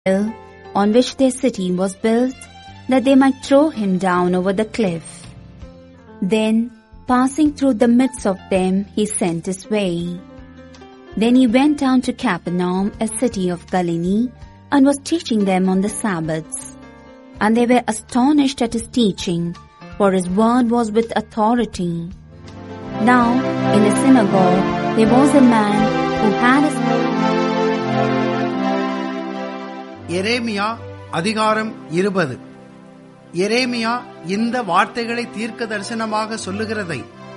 hill on which their city was built, that they might throw him down over the cliff. Then, passing through the midst of them, he sent his way. Then he went down to Capernaum, a city of Galilee, and was teaching them on the Sabbaths. And they were astonished at his teaching, for his word was with authority. Now, in a synagogue, there was a man who had a எரேமியா அதிகாரம் இருபது எரேமியா இந்த வார்த்தைகளை தீர்க்க தரிசனமாக சொல்லுகிறதை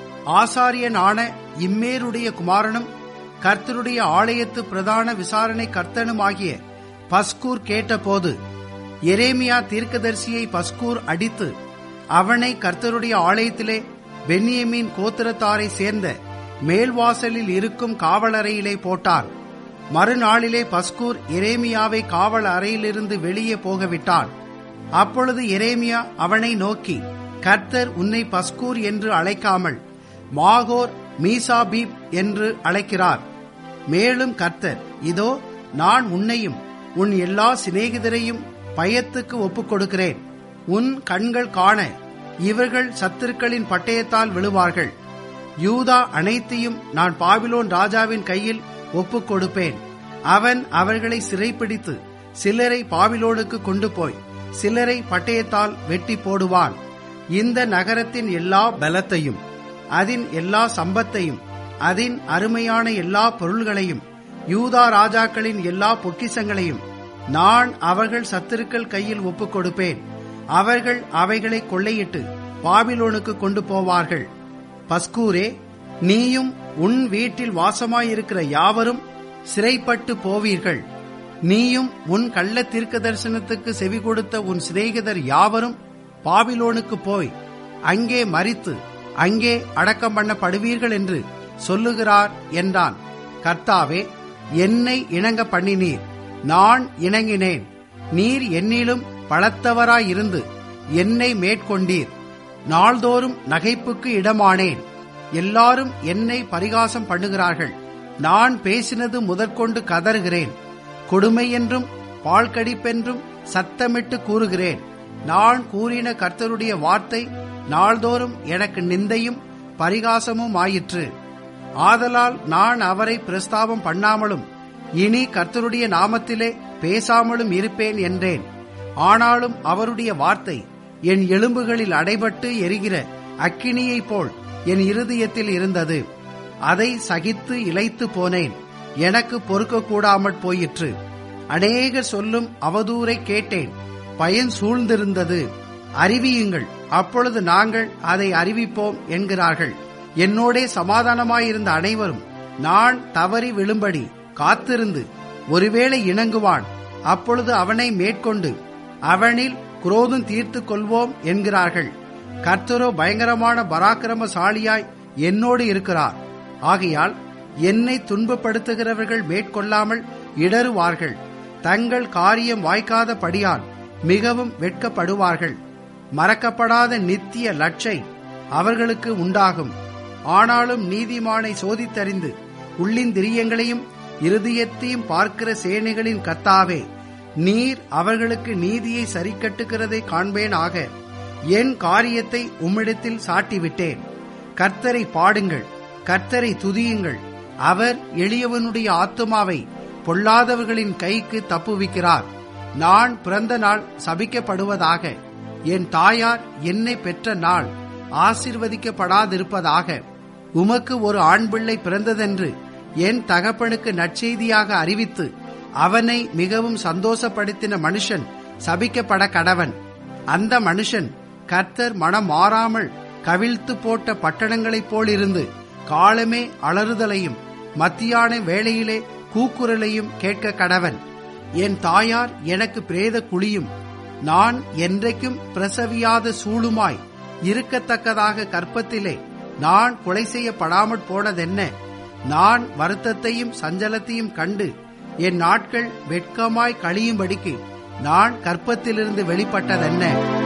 ஆசாரியனான இம்மேருடைய குமாரனும் கர்த்தருடைய ஆலயத்து பிரதான விசாரணை கர்த்தனுமாகிய பஸ்கூர் கேட்டபோது எரேமியா தீர்க்கதரிசியை பஸ்கூர் அடித்து அவனை கர்த்தருடைய ஆலயத்திலே பென்யமீன் கோத்திரத்தாரை சேர்ந்த மேல்வாசலில் இருக்கும் காவலறையிலே போட்டான் மறுநாளிலே பஸ்கூர் எரேமியாவை காவல் அறையிலிருந்து வெளியே போகவிட்டான் அப்பொழுது எரேமியா அவனை நோக்கி கர்த்தர் உன்னை பஸ்கூர் என்று அழைக்காமல் மாகோர் மீசாபீப் என்று அழைக்கிறார் மேலும் கர்த்தர் இதோ நான் உன்னையும் உன் எல்லா சிநேகிதரையும் பயத்துக்கு ஒப்புக் கொடுக்கிறேன் உன் கண்கள் காண இவர்கள் சத்துருக்களின் பட்டயத்தால் விழுவார்கள் யூதா அனைத்தையும் நான் பாபிலோன் ராஜாவின் கையில் ஒப்புக் கொடுப்பேன் அவன் அவர்களை சிறைப்பிடித்து சிலரை பாபிலோனுக்கு கொண்டு போய் சிலரை பட்டயத்தால் வெட்டி போடுவான் இந்த நகரத்தின் எல்லா பலத்தையும் அதன் எல்லா சம்பத்தையும் அதன் அருமையான எல்லா பொருள்களையும் யூதா ராஜாக்களின் எல்லா பொக்கிசங்களையும் நான் அவர்கள் சத்துருக்கள் கையில் ஒப்புக் கொடுப்பேன் அவர்கள் அவைகளை கொள்ளையிட்டு பாபிலோனுக்கு கொண்டு போவார்கள் பஸ்கூரே நீயும் உன் வீட்டில் வாசமாயிருக்கிற யாவரும் சிறைப்பட்டு போவீர்கள் நீயும் உன் கள்ள தீர்க்க தரிசனத்துக்கு செவி கொடுத்த உன் சிநேகிதர் யாவரும் பாபிலோனுக்கு போய் அங்கே மறித்து அங்கே அடக்கம் பண்ணப்படுவீர்கள் என்று சொல்லுகிறார் என்றான் கர்த்தாவே என்னை இணங்க பண்ணினீர் நான் இணங்கினேன் நீர் என்னிலும் பலத்தவராயிருந்து என்னை மேற்கொண்டீர் நாள்தோறும் நகைப்புக்கு இடமானேன் எல்லாரும் என்னை பரிகாசம் பண்ணுகிறார்கள் நான் பேசினது முதற்கொண்டு கதறுகிறேன் கொடுமை என்றும் பால்கடிப்பென்றும் சத்தமிட்டு கூறுகிறேன் நான் கூறின கர்த்தருடைய வார்த்தை நாள்தோறும் எனக்கு நிந்தையும் பரிகாசமும் ஆயிற்று ஆதலால் நான் அவரை பிரஸ்தாபம் பண்ணாமலும் இனி கர்த்தருடைய நாமத்திலே பேசாமலும் இருப்பேன் என்றேன் ஆனாலும் அவருடைய வார்த்தை என் எலும்புகளில் அடைபட்டு எரிகிற அக்கினியைப் போல் என் இருதயத்தில் இருந்தது அதை சகித்து இழைத்து போனேன் எனக்கு பொறுக்க கூடாமற் போயிற்று அநேகர் சொல்லும் அவதூரை கேட்டேன் பயன் சூழ்ந்திருந்தது அறிவியுங்கள் அப்பொழுது நாங்கள் அதை அறிவிப்போம் என்கிறார்கள் என்னோடே சமாதானமாயிருந்த அனைவரும் நான் தவறி விழும்படி காத்திருந்து ஒருவேளை இணங்குவான் அப்பொழுது அவனை மேற்கொண்டு அவனில் குரோதம் தீர்த்து கொள்வோம் என்கிறார்கள் கர்த்தரோ பயங்கரமான பராக்கிரமசாலியாய் என்னோடு இருக்கிறார் ஆகையால் என்னை துன்பப்படுத்துகிறவர்கள் மேற்கொள்ளாமல் இடறுவார்கள் தங்கள் காரியம் வாய்க்காதபடியால் மிகவும் வெட்கப்படுவார்கள் மறக்கப்படாத நித்திய லட்சை அவர்களுக்கு உண்டாகும் ஆனாலும் நீதிமானை சோதித்தறிந்து உள்ளிந்திரியங்களையும் இருதயத்தையும் பார்க்கிற சேனைகளின் கத்தாவே நீர் அவர்களுக்கு நீதியை சரிக்கட்டுகிறதை காண்பேன் ஆக என் காரியத்தை உம்மிடத்தில் சாட்டிவிட்டேன் கர்த்தரை பாடுங்கள் கர்த்தரை துதியுங்கள் அவர் எளியவனுடைய ஆத்துமாவை பொல்லாதவர்களின் கைக்கு தப்புவிக்கிறார் நான் பிறந்த நாள் சபிக்கப்படுவதாக என் தாயார் என்னை பெற்ற நாள் ஆசிர்வதிக்கப்படாதிருப்பதாக உமக்கு ஒரு ஆண் பிள்ளை பிறந்ததென்று என் தகப்பனுக்கு நற்செய்தியாக அறிவித்து அவனை மிகவும் சந்தோஷப்படுத்தின மனுஷன் சபிக்கப்பட கடவன் அந்த மனுஷன் கர்த்தர் மனம் மாறாமல் கவிழ்த்து போட்ட பட்டணங்களைப் போலிருந்து காலமே அலறுதலையும் மத்தியான வேளையிலே கூக்குரலையும் கேட்க கடவன் என் தாயார் எனக்கு பிரேத குழியும் நான் என்றைக்கும் பிரசவியாத சூளுமாய் இருக்கத்தக்கதாக கற்பத்திலே நான் கொலை செய்யப்படாமற் போனதென்ன நான் வருத்தத்தையும் சஞ்சலத்தையும் கண்டு என் நாட்கள் வெட்கமாய் கழியும்படிக்கு நான் கற்பத்திலிருந்து வெளிப்பட்டதென்ன